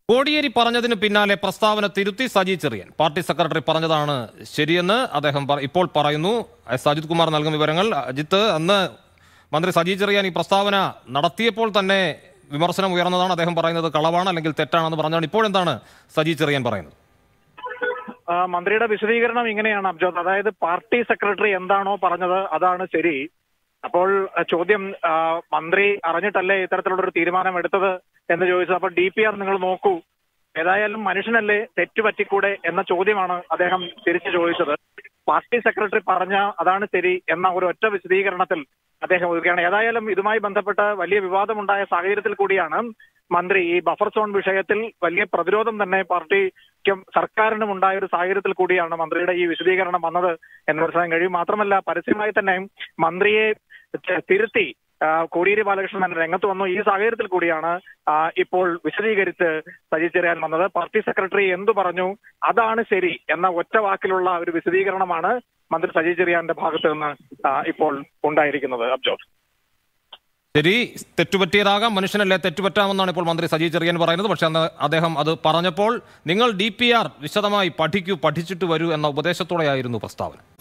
കോടിയേരി പറഞ്ഞതിന് പിന്നാലെ പ്രസ്താവന തിരുത്തി സജി ചെറിയൻ പാർട്ടി സെക്രട്ടറി പറഞ്ഞതാണ് ശരിയെന്ന് അദ്ദേഹം പറ- ഇപ്പോൾ പറയുന്നു എസ് അജിത് കുമാർ നൽകും വിവരങ്ങൾ അജിത്ത് അന്ന് മന്ത്രി സജി ചെറിയാൻ ഈ പ്രസ്താവന നടത്തിയപ്പോൾ തന്നെ വിമർശനം ഉയർന്നതാണ് അദ്ദേഹം പറയുന്നത് കളവാണ് അല്ലെങ്കിൽ തെറ്റാണെന്ന് പറഞ്ഞാണ് ഇപ്പോഴെന്താണ് സജി ചെറിയാൻ പറയുന്നത് ആ, മന്ത്രിയുടെ വിശദീകരണം ഇങ്ങനെയാണ് അബ്ജോദ് അതായത് പാർട്ടി സെക്രട്ടറി എന്താണോ പറഞ്ഞത് അതാണ് ശരി അപ്പോൾ ആ, ചോദ്യം ആ, മന്ത്രി അറിഞ്ഞിട്ടല്ലേ ഇത്തരത്തിലുള്ള ഒരു തീരുമാനം എടുത്തത് എന്ന് ചോദിച്ചത് അപ്പോൾ ഡി പി ആർ നിങ്ങൾ നോക്കൂ ഏതായാലും മനുഷ്യനല്ലേ തെറ്റ് പറ്റിക്കൂടെ എന്ന ചോദ്യമാണ് അദ്ദേഹം തിരിച്ചു ചോദിച്ചത് പാർട്ടി സെക്രട്ടറി പറഞ്ഞ അതാണ് ശരി എന്ന ഒരു ഒറ്റ വിശദീകരണത്തിൽ അദ്ദേഹം ഒതുക്കുകയാണ് ഏതായാലും ഇതുമായി ബന്ധപ്പെട്ട് വലിയ വിവാദമുണ്ടായ സാഹചര്യത്തിൽ കൂടിയാണ് മന്ത്രി ഈ ബഫർ സോൺ വിഷയത്തിൽ വലിയ പ്രതിരോധം തന്നെ പാർട്ടിക്കും സർക്കാരിനും ഉണ്ടായ ഒരു സാഹചര്യത്തിൽ കൂടിയാണ് മന്ത്രിയുടെ ഈ വിശദീകരണം വന്നത് എന്ന് മനസ്സിലാക്കാൻ കഴിയും മാത്രമല്ല പരസ്യമായി തന്നെ മന്ത്രിയെ ത- തിരുത്തി ആ, കോടിയേരി ബാലകൃഷ്ണൻ തന്നെ രംഗത്ത് വന്നു ഈ സാഹചര്യത്തിൽ കൂടിയാണ് ആ, ഇപ്പോൾ വിശദീകരിച്ച് സജി ചെറിയാൻ വന്നത് പാർട്ടി സെക്രട്ടറി എന്തു പറഞ്ഞു അതാണ് ശരി എന്ന ഒറ്റ വാക്കിലുള്ള ഒരു വിശദീകരണമാണ് മന്ത്രി സജി ചെറിയാന്റെ ഭാഗത്ത് നിന്ന് ആ, ഇപ്പോൾ ഉണ്ടായിരിക്കുന്നത് അബ്ജോദ് ശരി തെറ്റുപറ്റിയതാകാം മനുഷ്യനല്ലേ തെറ്റുപറ്റാമെന്നാണ് ഇപ്പോൾ മന്ത്രി സജി ചെറിയാൻ പറയുന്നത് പക്ഷേ അന്ന് അദ്ദേഹം അത് പറഞ്ഞപ്പോൾ നിങ്ങൾ ഡി പി ആർ വിശദമായി പഠിക്കൂ പഠിച്ചിട്ട് വരൂ എന്ന ഉപദേശത്തോടെയായിരുന്നു പ്രസ്താവന